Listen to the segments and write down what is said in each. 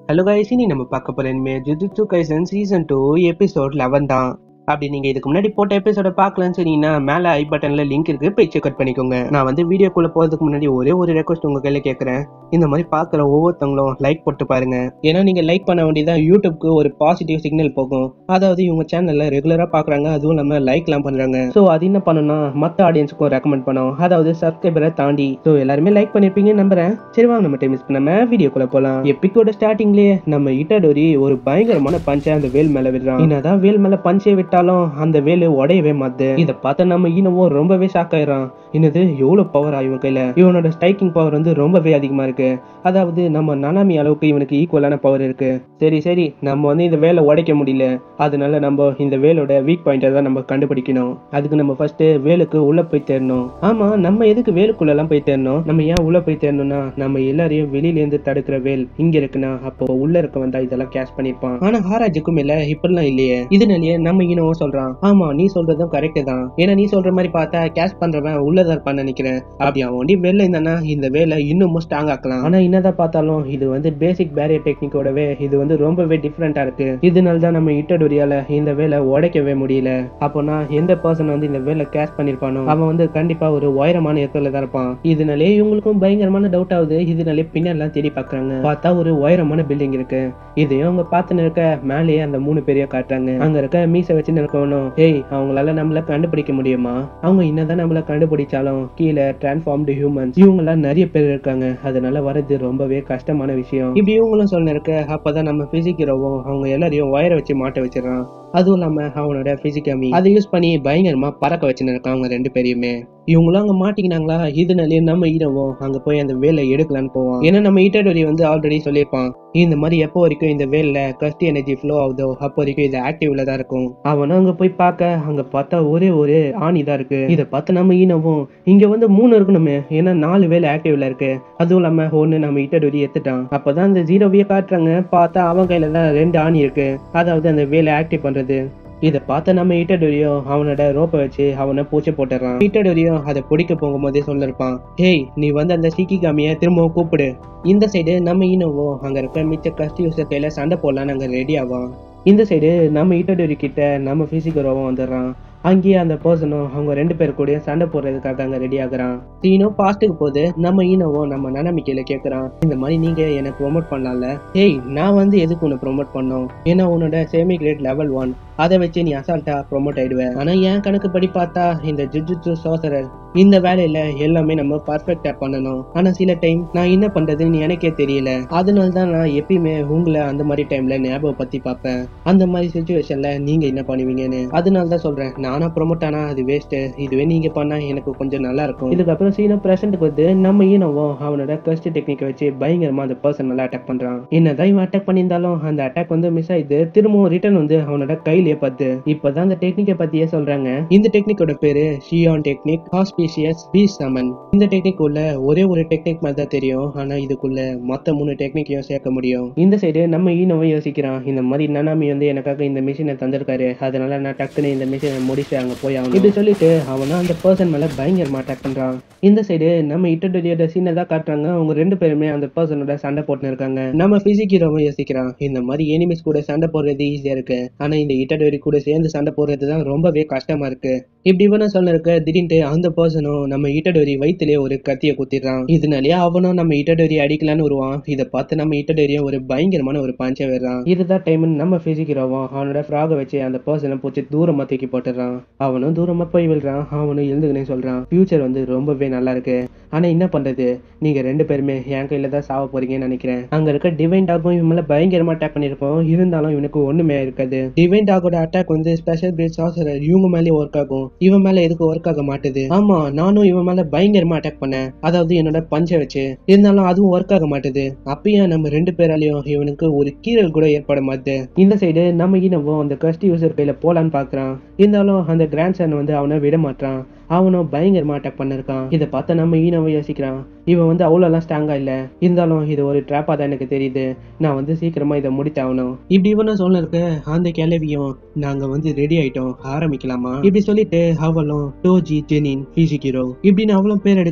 hello guys இனி நம்ம பார்க்க போற இனிமே Jujutsu Kaisen season two episode eleven தான் அப்படி நீங்க இதுக்கு முன்னாடி போட்ட எபிசோட பார்க்கலன்னு சொன்னீங்கன்னா மேல ஐ பட்டன்ல லிங்க் இருக்கு போய் செக் அவுட் பண்ணிக்கோங்க நான் வந்து வீடியோக்குள்ள போறதுக்கு முன்னாடி ஒரே ஒரு ரெக்வஸ்ட் உங்க கையில கேட்கறேன் இந்த மாதிரி பார்க்குற ஒவ்வொருத்தவங்களும் லைக் போட்டு பாருங்க ஏன்னா நீங்க லைக் பண்ண வேண்டியதான் யூடியூப்க்கு ஒரு பாசிட்டிவ் சிக்னல் போகும் அதாவது இவங்க சேனல்ல ரெகுலரா பாக்குறாங்க அதுவும் இல்லாம லைக்லாம் பண்றாங்க ஸோ அது என்ன பண்ணணும்னா மற்ற ஆடியன்ஸுக்கும் ரெக்கமெண்ட் பண்ணும் அதாவது சப்ஸ்கிரைபரை தாண்டி ஸோ எல்லாருமே லைக் பண்ணிருப்பீங்கன்னு நம்புறேன் சரி வாங்க நம்ம டைம் மிஸ் பண்ணாம வீடியோக்குள்ள போலாம் எப்பிக்கோட ஸ்டார்டிங்லயே நம்ம இட்டடோரி ஒரு பயங்கரமான பஞ்சை அந்த வேல் மேல விடுறான் என்னதான் வேல் மேல பஞ்சை விட்டாலும் அந்த வேலு உடையவே மாத்து இத பார்த்த நம்ம ஈனவும் ரொம்பவே ஷாக் ஆயிடுறான் என்னது எவ்வளவு பவர் இவன் கையில இவனோட ஸ்ட்ரைக்கிங் பவர் வந்து ரொம்பவே அதிகமா இருக்கு அதாவது நம்ம நனாமி அளவுக்கு இவனுக்கு ஈக்குவலான பவர் இருக்கு சரி சரி நம்ம வந்து இந்த வேலை உடைக்க முடியல அதனால நம்ம இந்த வேலோட வீக் பாயிண்டை தான் நம்ம கண்டுபிடிக்கணும் அதுக்கு நம்ம ஃபர்ஸ்ட் வேலுக்கு உள்ள போய் தேடணும் ஆமா நம்ம எதுக்கு வேலுக்குள்ள எல்லாம் போய் தேடணும் நம்ம ஏன் உள்ள போய் தேடணும்னா நம்ம எல்லாரையும் வெளியில இருந்து தடுக்கிற வேல் இங்க இருக்குன்னா அப்போ உள்ள இருக்க வந்தா இதெல்லாம் கேஷ் பண்ணிருப்பான் ஆனா ஹாராஜுக்கும் இல்ல இப்படிலாம் இல்லையே இதனாலயே நம்ம இனவும் சொல்றான் ஆமா நீ சொல்றதும் கரெக்ட் தான் ஏன்னா நீ சொல்ற மாதிரி பார்த்தா கேஷ் பண்றவன் உள்ளதா இருப்பான்னு நினைக்கிறேன் அப்படி அவன் ஒண்டி வெளில இருந்தானா இந்த வேலை இன்னமும் ஸ்ட்ராங் ஆக்கலாம் ஆனா என்னதான் பார்த்தாலும் இது வந்து பேசிக் பேரியர் டெக்னிக்கோடவே இது வந்து ரொம்பவே டிஃப்ரெண்டா இருக்கு இதனால தான் நம்ம இட்டடோரியால இந்த வேலை உடைக்கவே முடியல அப்போனா எந்த பர்சன் வந்து இந்த வேலை கேஷ் பண்ணிருப்பானோ அவன் வந்து கண்டிப்பா ஒரு உயரமான இடத்துல தான் இருப்பான் இதனாலே இவங்களுக்கும் பயங்கரமான டவுட் ஆகுது இதனாலே பின்னாடிலாம் தேடி பாக்குறாங்க பார்த்தா ஒரு உயரமான பில்டிங் இருக்கு இதையும் அவங்க பார்த்துன்னு இருக்க மேலேயே அந்த மூணு பேரையும் காட்டுறாங்க அங்க இருக்க மீசை வச்சு இருக்கணும் ஏய் அவங்களால நம்மள கண்டுபிடிக்க முடியுமா அவங்க என்னதான் நம்மள கண்டுபிடிச்சாலும் கீழே டிரான்ஸ்ஃபார்ம்டு ஹியூமன்ஸ் இவங்க எல்லாம் நிறைய பேர் இருக்காங்க அதனால வரது ரொம்பவே கஷ்டமான விஷயம் இப்படி இவங்களும் சொல்ல இருக்க அப்பதான் நம்ம பிசிக்கிறோவும் அவங்க எல்லாரையும் ஒயரை வச்சு மாட்ட வச்சிடறான் அதுவும் இல்லாம அவனோட பிசிக்கமி அதை யூஸ் பண்ணி பயங்கரமா பறக்க வச்சுன்னு இருக்கான் அவங்க ரெண்டு பேரையுமே இவங்களும் அங்க மாட்டிக்கினாங்களா இதனாலேயே நம்ம ஈரவும் அங்க போய் அந்த வேலை எடுக்கலான்னு போவான் ஏன்னா நம்ம ஈட்டடோரி வந்து ஆல்ரெடி சொல்லியிருப்பான் இந்த மாதிரி எப்போ வரைக்கும் இந்த வேல்ல கஸ்ட் எனர்ஜி ஃப்ளோ ஆகுதோ அப்போ வரைக்கும் இது ஆக்டிவ்ல தான் இருக்கும் அவனும் அங்க போய் பார்க்க அங்க பார்த்தா ஒரே ஒரு ஆணி தான் இருக்கு இதை பார்த்து நம்ம ஈனவும் இங்க வந்து மூணு இருக்கணுமே ஏன்னா நாலு வேலை ஆக்டிவ்ல இருக்கு அதுவும் இல்லாம ஒண்ணு நம்ம இட்டடோரி எடுத்துட்டான் அப்பதான் அந்த ஜீரோவையே காட்டுறாங்க பார்த்தா அவன் கையில தான் ரெண்டு ஆணி இருக்கு அதாவது அந்த வேலை ஆக்டிவ் பண்றது இதை பார்த்த நம்ம ஈட்டடோரியும் அவனோட ரோப்பை வச்சு அவனை பூச்சி போட்டுறான் ஈட்டடோரியும் அதை பிடிக்க போகும்போதே சொல்லிருப்பான் ஹேய் நீ வந்து அந்த சீக்கிகாமிய திரும்பவும் கூப்பிடு இந்த சைடு நம்ம ஈனவோ அங்க இருக்க மிச்ச கஸ்ட் யூசர் கையில சண்டை போடலான்னு அங்க ரெடி ஆவான் இந்த சைடு நம்ம ஈட்டடோரி கிட்ட நம்ம பிசிக்கரோவும் வந்துடுறான் அங்கேயே அந்த பர்சனும் அவங்க ரெண்டு பேர் கூட சண்டை போடுறதுக்காக அங்க ரெடி ஆகுறான் சீனும் பாஸ்ட்டுக்கு போது நம்ம ஈனவும் நம்ம நனமிக்கையில கேக்குறான் இந்த மாதிரி நீங்க எனக்கு ப்ரொமோட் பண்ணலாம்ல ஏய் நான் வந்து எதுக்கு உன்னை ப்ரொமோட் பண்ணோம் ஏன்னா உன்னோட செமி கிரேட் லெவல் ஒன் அதை வச்சு நீ அசால்ட்டா ப்ரொமோட் ஆயிடுவேன் ஆனா என் கணக்கு படி பார்த்தா இந்த ஜுஜுட்சு சோசரர் இந்த வேலையில எல்லாமே நம்ம பர்ஃபெக்டா பண்ணணும் ஆனா சில டைம் நான் என்ன பண்றதுன்னு எனக்கே தெரியல அதனால தான் நான் எப்பயுமே உங்களை அந்த மாதிரி டைம்ல ஞாபகம் பத்தி பார்ப்பேன் அந்த மாதிரி சுச்சுவேஷன்ல நீங்க என்ன பண்ணுவீங்கன்னு அதனால தான் சொல்றேன் நானா ப்ரொமோட் ஆனா அது வேஸ்ட் இதுவே நீங்க பண்ணா எனக்கு கொஞ்சம் நல்லா இருக்கும் இதுக்கப்புறம் சீனோ பிரசன்ட்டுக்கு வந்து நம்ம ஈனவும் அவனோட கஸ்ட் டெக்னிக்கை வச்சு பயங்கரமா அந்த பர்சன் நல்லா அட்டாக் பண்றான் என்னதான் இவன் அட்டாக் பண்ணியிருந்தாலும் அந்த அட்டாக் வந்து மிஸ் ஆயிடுது திரும்பவும் ரிட்டர்ன் வந்து அவனோட கையிலேயே பார்த்து இப்பதான் அந்த டெக்னிக்கை பத்தியே சொல்றாங்க இந்த டெக்னிக்கோட பேரு ஷியான் டெக்னிக் ஆஸ்பீஷியஸ் பீ சமன் இந்த டெக்னிக் உள்ள ஒரே ஒரு டெக்னிக் மாதிரி தான் தெரியும் ஆனா இதுக்குள்ள மொத்த மூணு டெக்னிக்கையும் சேர்க்க முடியும் இந்த சைடு நம்ம ஈனவும் யோசிக்கிறான் இந்த மாதிரி நனாமி வந்து எனக்காக இந்த மிஷினை தந்திருக்காரு அதனால நான் டக்குன்னு இந்த மிஷினை முடிச்சு அங்க போய் ஆகணும் இப்படி சொல்லிட்டு அவனும் அந்த பர்சன் மேல பயங்கரமா அட்டாக் பண்றான் இந்த சைடு நம்ம இட்டடியோட சீனை தான் காட்டுறாங்க அவங்க ரெண்டு பேருமே அந்த பர்சனோட சண்டை போட்டுன்னு இருக்காங்க நம்ம பிசிக்கிறவங்க யோசிக்கிறான் இந்த மாதிரி எனிமிஸ் கூட சண்டை போடுறது ஈஸியா இருக்கு ஆனா இந்த இட்டடோரி கூட சேர்ந்து சண்டை போடுறது தான் ரொம்பவே கஷ்டமா இருக்கு இப்படி இவன சொல்ல இருக்க திடீர்னு அந்த பர்சனும் நம்ம இட்டடோரி வயிற்றுலயே ஒரு கத்திய குத்திடுறான் இதனாலயே அவனும் நம்ம இட்டடோரி அடிக்கலான்னு வருவான் இதை பார்த்து நம்ம இட்டடோரியும் ஒரு பயங்கரமான ஒரு பஞ்சை விடுறான் இதுதான் டைம் நம்ம பிசிக்கிறோம் அவனோட ஃப்ராக வச்சு அந்த பர்சனை பூச்சி தூரமா தூக்கி போட்டுறான் அவனும் தூரமா போய் விழுறான் அவனும் எழுந்துக்கினே சொல்றான் ஃபியூச்சர் வந்து ரொம்பவே நல்லா இருக்கு ஆனா என்ன பண்றது நீங்க ரெண்டு பேருமே என் கையில தான் சாவ போறீங்கன்னு நினைக்கிறேன் அங்க இருக்க டிவைன் டாகும் இவன் மேல பயங்கரமா அட்டாக் பண்ணிருப்போம் இருந்தாலும் இவனுக்கு ஒண்ணுமே இருக்காது டிவைன் டாகோட அட்டாக் வந்து ஸ்பெஷல் பிரீட் சாசரர் இவங்க மேலே ஒர்க் ஆகும் இவன் மேல எதுக்கு ஒர்க் ஆக மாட்டுது ஆமா நானும் இவன் மேல பயங்கரமா அட்டாக் பண்ணேன் அதாவது என்னோட பஞ்சை வச்சு இருந்தாலும் அதுவும் ஒர்க் ஆக மாட்டுது அப்பயும் நம்ம ரெண்டு பேராலையும் இவனுக்கு ஒரு கீறல் கூட ஏற்பட மாட்டுது இந்த சைடு நம்ம இனவும் அந்த கஸ்ட் யூசர் கையில போலான்னு பாக்குறான் இருந்தாலும் அந்த கிராண்ட் சன் வந்து அவனை விட மாட்டான் அவனும் பயங்கரமா அட்டாக் பண்ணிருக்கான் இதை பார்த்த நம்ம ஈனவை யோசிக்கிறான் இவன் வந்து அவ்வளோலாம் ஸ்ட்ராங்கா இல்ல இருந்தாலும் இது ஒரு ட்ராப்பா தான் எனக்கு தெரியுது நான் வந்து சீக்கிரமா இதை முடித்தாகணும் இப்படி இவனும் சொல்ல இருக்க அந்த கிளவியும் நாங்க வந்து ரெடி ஆயிட்டோம் ஆரம்பிக்கலாமா இப்படி சொல்லிட்டு அவளும் டோஜி ஜெனின் பிசிக்கிறோ இப்படின்னு அவளும் பேர் எடுக்க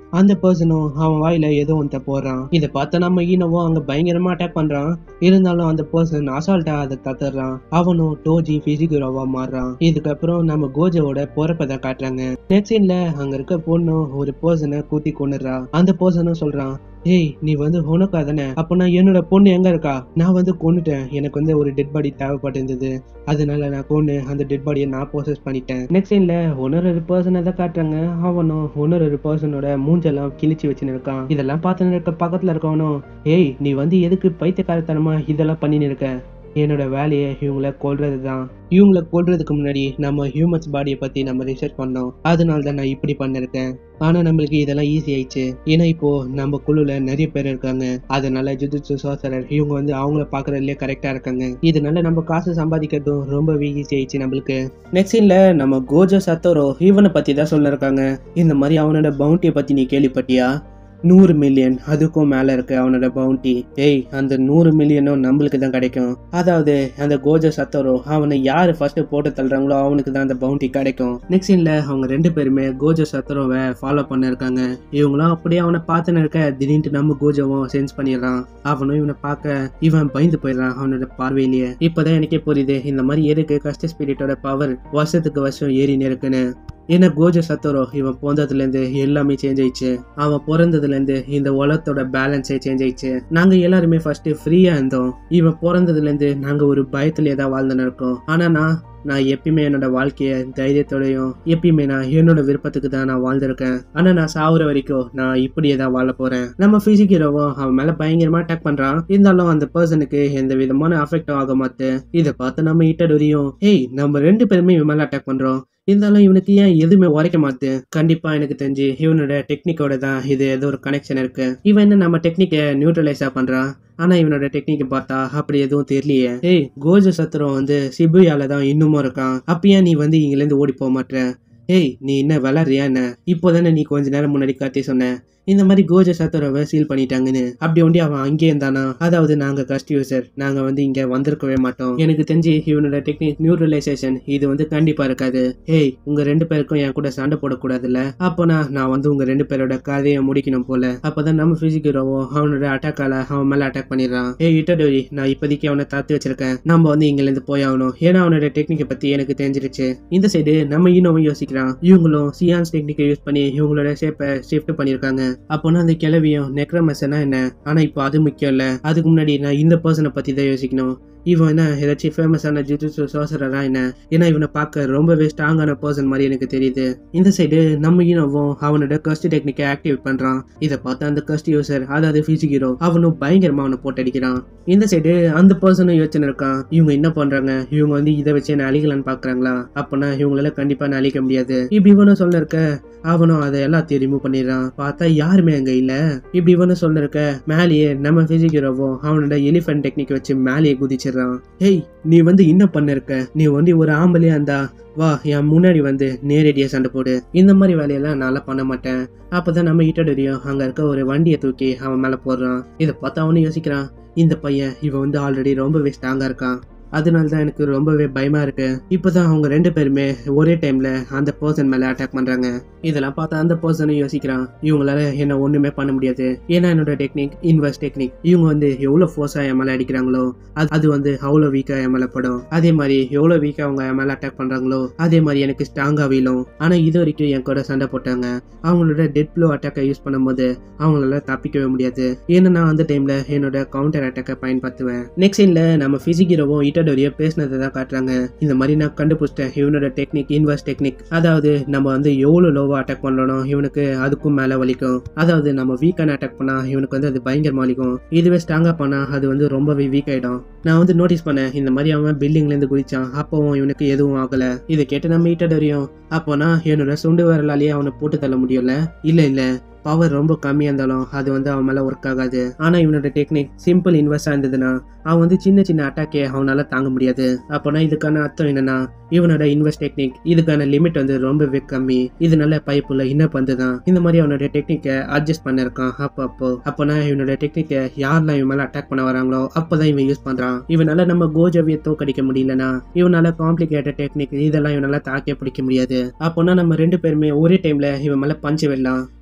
அந்த பர்சனும் அவன் வாயில ஏதோ ஒன்றை போடுறான் இதை பார்த்த நம்ம ஈனவும் அங்க பயங்கரமா அட்டாக் பண்றான் இருந்தாலும் அந்த பர்சன் அசால்ட்டா அதை தத்துறான் அவனும் டோஜி பிசிகுரோவா மாறுறான் இதுக்கப்புறம் நம்ம கோஜோவோட போறப்பதை காட்டுறாங்க நெக்ஸ்ட் சீன்ல அங்க இருக்க பொண்ணும் ஒரு பர்சனை கூட்டி கொண்டுறா அந்த பர்சனும் சொல்றான் ஏய் நீ வந்து ஹோனோக்கா தானே அப்ப நான் என்னோட பொண்ணு எங்க இருக்கா நான் வந்து கொண்டுட்டேன் எனக்கு வந்து ஒரு டெட் பாடி தேவைப்பட்டிருந்தது அதனால நான் கொண்டு அந்த டெட் பாடியை நான் ப்ரோசஸ் பண்ணிட்டேன் நெக்ஸ்ட் சீன்ல ஒன்னொரு ஒரு பர்சனை தான் காட்டுறாங்க அவனும் ஒன்னொரு ஒரு பர்சனோட மூஞ்செல்லாம் கிழிச்சு வச்சுன்னு இருக்கான் இதெல்லாம் பார்த்து இருக்க பக்கத்துல இருக்கவனும் ஏய் நீ வந்து எதுக்கு பைத்தியக்காரத்தனமா இதெல்லாம் பண்ணின்னு இருக்க என்னோட வேலையை இவங்கள கொல்றது தான் இவங்கள கொல்றதுக்கு முன்னாடி நம்ம ஹியூமன்ஸ் பாடியை பத்தி நம்ம ரிசர்ச் பண்ணோம் அதனால தான் நான் இப்படி பண்ணிருக்கேன் ஆனா நம்மளுக்கு இதெல்லாம் ஈஸி ஆயிடுச்சு ஏன்னா இப்போ நம்ம குழுல நிறைய பேர் இருக்காங்க அதனால ஜுஜுட்சு சோசரர் இவங்க வந்து அவங்கள பாக்குறதுலயே கரெக்டா இருக்காங்க இதனால நம்ம காசு சம்பாதிக்கிறதும் ரொம்பவே ஈஸி ஆயிடுச்சு நம்மளுக்கு நெக்ஸ்ட் சீன்ல நம்ம கோஜோ சத்தோரோ இவனை பத்தி தான் சொல்லிருக்காங்க இந்த மாதிரி அவனோட பவுண்டியை பத்தி நீ கேள்விப்பட்டியா நூறு மில்லியன் அதுக்கும் மேல இருக்கு அவனோட பவுண்டி ஏய் அந்த நூறு மில்லியனும் நம்மளுக்கு தான் கிடைக்கும் அதாவது அந்த கோஜ சத்தரோ அவனை யாரு ஃபர்ஸ்ட் போட்டு தள்ளுறாங்களோ அவனுக்கு தான் அந்த பவுண்டி கிடைக்கும் நெக்ஸ்ட் சீன்ல அவங்க ரெண்டு பேருமே கோஜ சத்தரோவை ஃபாலோ பண்ண இருக்காங்க இவங்களும் அப்படியே அவனை பார்த்துன்னு இருக்க திடீர்னு நம்ம கோஜோவும் சென்ஸ் பண்ணிடுறான் அவனும் இவனை பார்க்க இவன் பயந்து போயிடுறான் அவனோட பார்வையிலேயே இப்பதான் எனக்கே புரியுது இந்த மாதிரி எதுக்கு கஷ்ட ஸ்பிரிட்டோட பவர் வருஷத்துக்கு வருஷம் ஏறின்னு இருக்குன்னு ஏன்னா கோஜ சத்தோரோ இவன் பிறந்ததுலேருந்து எல்லாமே சேஞ்ச் ஆயிடுச்சு அவன் பிறந்ததுலேருந்து இந்த உலகத்தோட பேலன்ஸே சேஞ்ச் ஆயிடுச்சு நாங்கள் எல்லாருமே ஃபர்ஸ்ட் ஃப்ரீயாக இருந்தோம் இவன் பிறந்ததுலேருந்து நாங்கள் ஒரு பயத்துலேயே தான் வாழ்ந்துன்னு இருக்கோம் ஆனால் நான் நான் எப்பயுமே என்னோட வாழ்க்கைய தைரியத்தோடையும் எப்பயுமே நான் என்னோட விருப்பத்துக்கு தான் நான் வாழ்ந்திருக்கேன் ஆனா நான் சாகுற வரைக்கும் நான் இப்படியே தான் வாழ போறேன் நம்ம பிசிக்கிறவும் அவன் மேல பயங்கரமா அட்டாக் பண்றான் இருந்தாலும் அந்த பர்சனுக்கு எந்த விதமான அஃபெக்டும் ஆக மாட்டு இதை பார்த்து நம்ம இட்டடொரியும் ஏய் நம்ம ரெண்டு பேருமே இவன் மேல அட்டாக் பண்றோம் இருந்தாலும் இவனுக்கு ஏன் எதுவுமே உரைக்க மாட்டு கண்டிப்பா எனக்கு தெரிஞ்சு இவனோட டெக்னிக்கோட தான் இது ஏதோ ஒரு கனெக்ஷன் இருக்கு இவன் என்ன நம்ம டெக்னிக்கை நியூட்ரலைஸா பண்றான் ஆனா இவனோட டெக்னிக்கை பார்த்தா அப்படி எதுவும் தெரியலையே ஏய் கோஜ சத்திரம் வந்து சிபுயால தான் இன்னுமும் இருக்கான் அப்ப ஏன் நீ வந்து இங்கில இருந்து ஓடி போக மாட்ட ஏய் நீ என்ன விளாடுறியா என்ன இப்போதானே நீ கொஞ்ச நேரம் முன்னாடி காட்டி சொன்ன இந்த மாதிரி கோஜ சத்தரவை சீல் பண்ணிட்டாங்கன்னு அப்படி ஒண்டி அவன் அங்கேயே இருந்தானா அதாவது நாங்க கஸ்ட் யூசர் நாங்க வந்து இங்க வந்திருக்கவே மாட்டோம் எனக்கு தெரிஞ்சு இவனோட டெக்னிக் நியூட்ரலைசேஷன் இது வந்து கண்டிப்பா இருக்காது ஏய் உங்க ரெண்டு பேருக்கும் என் கூட சண்டை போடக்கூடாதுல்ல அப்போனா நான் வந்து உங்க ரெண்டு பேரோட கதையை முடிக்கணும் போல அப்பதான் நம்ம பிசிக்கிறோவோ அவனோட அட்டாக்கால அவன் மேல அட்டாக் பண்ணிடுறான் ஏய் இட்டடோரி நான் இப்போதைக்கு அவனை தாத்து வச்சிருக்கேன் நம்ம வந்து இங்க இருந்து போய் ஆகணும் ஏன்னா அவனோட டெக்னிக்கை பத்தி எனக்கு தெரிஞ்சிருச்சு இந்த சைடு நம்ம இன்னும் யோசிக்கிறான் இவங்களும் சியான்ஸ் டெக்னிக்கை யூஸ் பண்ணி இவங்களோட ஷேப்பை ஷிஃப்ட் பண்ணியிருக்காங்க அப்போனா அந்த கிளவியும் நெக்ரமசனா என்ன ஆனா இப்போ அது முக்கியம் இல்ல அதுக்கு முன்னாடி நான் இந்த பர்சனை பத்தி தான் யோசிக்கணும் இவன் என்ன ஏதாச்சும் ஃபேமஸான ஜிஜுட்சு சோசரரா என்ன ஏன்னா இவனை பார்க்க ரொம்பவே ஸ்ட்ராங்கான பர்சன் மாதிரி எனக்கு தெரியுது இந்த சைடு நம்ம இனவும் அவனோட கஸ்ட் டெக்னிக்கை ஆக்டிவேட் பண்றான் இதை பார்த்து அந்த கஸ்ட் யூசர் அதாவது பிசிகிரோ அவனும் பயங்கரமா அவனை போட்டு அடிக்கிறான் இந்த சைடு அந்த பர்சனும் யோசனை இருக்கான் இவங்க என்ன பண்றாங்க இவங்க வந்து இதை வச்சு என்ன அழிக்கலான்னு பாக்குறாங்களா அப்பனா இவங்களால கண்டிப்பா நான் அழிக்க முடியாது இப்படி இவனும் சொல்ல இருக்க அவனும் அதை எல்லாத்தையும் ரிமூவ் பண்ணிடுறான் பார்த்தா யாருமே அங்க இல்ல இப்படி இவனும் சொல்ல இருக்க மேலேயே நம்ம பிசிக்கிறோவும் அவனோட எலிஃபென்ட் டெக்னிக் வச்சு மேலேயே குதிச்சிடுறான் ஏய் நீ வந்து என்ன பண்ணிருக்க நீ வந்து ஒரு ஆம்பளையா இருந்தா வா என் முன்னாடி வந்து நேரடியா சண்டை போடு இந்த மாதிரி வேலையெல்லாம் நான் பண்ண மாட்டேன் அப்பதான் நம்ம இட்டடரியும் அங்க இருக்க ஒரு வண்டியை தூக்கி அவன் மேல போடுறான் இதை பார்த்து அவனும் யோசிக்கிறான் இந்த பையன் இவன் வந்து ஆல்ரெடி ரொம்பவே ஸ்ட்ராங்கா இருக்கான் அதனால தான் எனக்கு ரொம்பவே பயமா இருக்கு இப்போதான் அவங்க ரெண்டு பேருமே ஒரே டைம்ல அந்த பர்சன் மேல அட்டாக் பண்றாங்க இதெல்லாம் பார்த்தா அந்த பர்சனும் யோசிக்கிறான் இவங்களால என்ன ஒண்ணுமே பண்ண முடியாது ஏன்னா என்னோட டெக்னிக் இன்வெஸ்ட் டெக்னிக் இவங்க வந்து எவ்வளவு ஃபோர்ஸா என் மேல அடிக்கிறாங்களோ அது அது வந்து அவ்வளோ வீக்கா என் மேல படும் அதே மாதிரி எவ்வளவு வீக்கா அவங்க என் மேல அட்டாக் பண்றாங்களோ அதே மாதிரி எனக்கு ஸ்ட்ராங்கா வீழும் ஆனா இது வரைக்கும் என் கூட சண்டை போட்டாங்க அவங்களோட டெட் ப்ளோ அட்டாக்கை யூஸ் பண்ணும்போது அவங்களால தப்பிக்கவே முடியாது ஏன்னா நான் அந்த டைம்ல என்னோட கவுண்டர் அட்டாக்கை பயன்படுத்துவேன் நெக்ஸ்ட் சீன்ல நம்ம பிசிகிரோவும் இட்டடோரிய பேசினதை தான் காட்டுறாங்க இந்த மாதிரி நான் கண்டுபிடிச்சிட்டேன் இவனோட டெக்னிக் இன்வெஸ்ட் டெக்னிக் அதாவது நம்ம வந்து எவ்வளவு லோவா அட்டாக் பண்ணணும் இவனுக்கு அதுக்கும் மேல வலிக்கும் அதாவது நம்ம வீக்கான அட்டாக் பண்ணா இவனுக்கு வந்து அது பயங்கரமா வலிக்கும் இதுவே ஸ்ட்ராங்கா பண்ணா அது வந்து ரொம்பவே வீக் ஆயிடும் நான் வந்து நோட்டீஸ் பண்ணேன் இந்த மாதிரி அவன் பில்டிங்ல இருந்து குதிச்சான் அப்பவும் இவனுக்கு எதுவும் ஆகல இதை கேட்டு நம்ம இட்டடோரியும் அப்போனா என்னோட சுண்டு வரலாலேயே அவனை போட்டு தள்ள முடியல இல்ல இல்ல பவர் ரொம்ப கம்மியாக இருந்தாலும் அது வந்து அவன் மேலே ஒர்க் ஆகாது ஆனால் இவனோட டெக்னிக் சிம்பிள் இன்வெஸ்டாக இருந்ததுன்னா அவன் வந்து சின்ன சின்ன அட்டாக்கே அவனால தாங்க முடியாது அப்போனா இதுக்கான அர்த்தம் என்னன்னா இவனோட இன்வெஸ்ட் டெக்னிக் இதுக்கான லிமிட் வந்து ரொம்பவே கம்மி இதனால பைப்புல என்ன பந்து தான் இந்த மாதிரி அவனோட டெக்னிக்கை அட்ஜஸ்ட் பண்ணிருக்கான் அப்போ அப்போ அப்போனா இவனோட டெக்னிக்கை யாரெல்லாம் இவன் மேலே அட்டாக் பண்ண வராங்களோ அப்போதான் இவன் யூஸ் பண்றான் இவனால நம்ம கோஜவியை தோக்கடிக்க முடியலனா இவனால காம்ப்ளிகேட்டட் டெக்னிக் இதெல்லாம் இவனால தாக்கே பிடிக்க முடியாது அப்போனா நம்ம ரெண்டு பேருமே ஒரே டைம்ல இவன் மேல பஞ்சு வெல்லாம்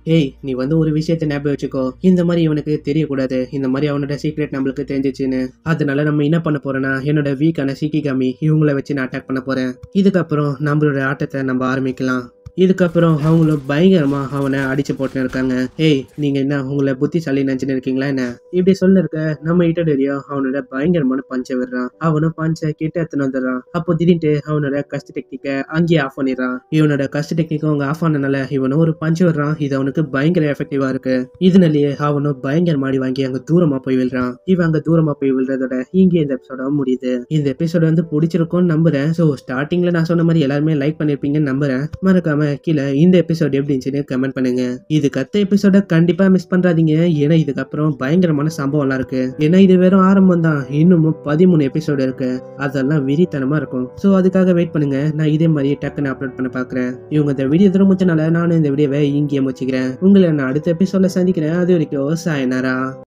ஏய் நீ வந்து ஒரு விஷயத்தை ஞாபகம் வச்சுக்கோ இந்த மாதிரி இவனுக்கு தெரியக்கூடாது இந்த மாதிரி அவனோட சீக்ரெட் நம்மளுக்கு தெரிஞ்சிச்சுன்னு அதனால நம்ம என்ன பண்ண போறோம்னா என்னோட வீக்கான சிக்கிகாமி இவங்கள வச்சு நான் அட்டாக் பண்ண போறேன் இதுக்கப்புறம் நம்மளோட ஆட்டத்தை நம்ம ஆரம்பிக்கலாம் இதுக்கப்புறம் அவங்களும் பயங்கரமா அவனை அடிச்சு போட்டு இருக்காங்க ஏய் நீங்க என்ன உங்களை புத்திசாலி நினைச்சுன்னு இருக்கீங்களா என்ன இப்படி சொல்ல இருக்க நம்ம இட்டடரியும் அவனோட பயங்கரமான பஞ்சை விடுறான் அவனும் பஞ்சை கிட்ட எத்தனை வந்துடுறான் அப்போ திடீர்னு அவனோட கஸ்ட் டெக்னிக்கை அங்கேயே ஆஃப் பண்ணிடுறான் இவனோட கஸ்ட் டெக்னிக்கும் அவங்க ஆஃப் ஆனனால இவனும் ஒரு பஞ்சு விடுறான் இது அவனுக்கு பயங்கர எஃபெக்டிவா இருக்கு இதனாலேயே அவனும் பயங்கர மாடி வாங்கி அங்க தூரமா போய் விழுறான் இவன் அங்க தூரமா போய் விழுறதோட இங்கே இந்த எபிசோட முடியுது இந்த எபிசோட வந்து பிடிச்சிருக்கும்னு நம்புறேன் ஸோ ஸ்டார்டிங்ல நான் சொன்ன மாதிரி எல்லாருமே லைக் பண்ணிருப்பீங்கன்னு நம்புறேன் மறக்காம கீழே இந்த எபிசோட் எப்படி இருந்துச்சுன்னு கமெண்ட் பண்ணுங்க இதுக்கு அடுத்த எபிசோட கண்டிப்பா மிஸ் பண்றாதீங்க ஏன்னா இதுக்கப்புறம் பயங்கரமான சம்பவம்லாம் இருக்கு ஏன்னா இது வெறும் ஆரம்பம் தான் இன்னமும் பதிமூணு எபிசோடு இருக்கு அதெல்லாம் வெறித்தனமா இருக்கும் ஸோ அதுக்காக வெயிட் பண்ணுங்க நான் இதே மாதிரி டக்குன்னு அப்லோட் பண்ண பாக்குறேன் இவங்க இந்த வீடியோ திரும்பிச்சனால நானும் இந்த வீடியோவை இங்கேயே முடிச்சுக்கிறேன் உங்களை நான் அடுத்த எபிசோட்ல சந்திக்கிறேன் அது வரைக்கும் சாயனாரா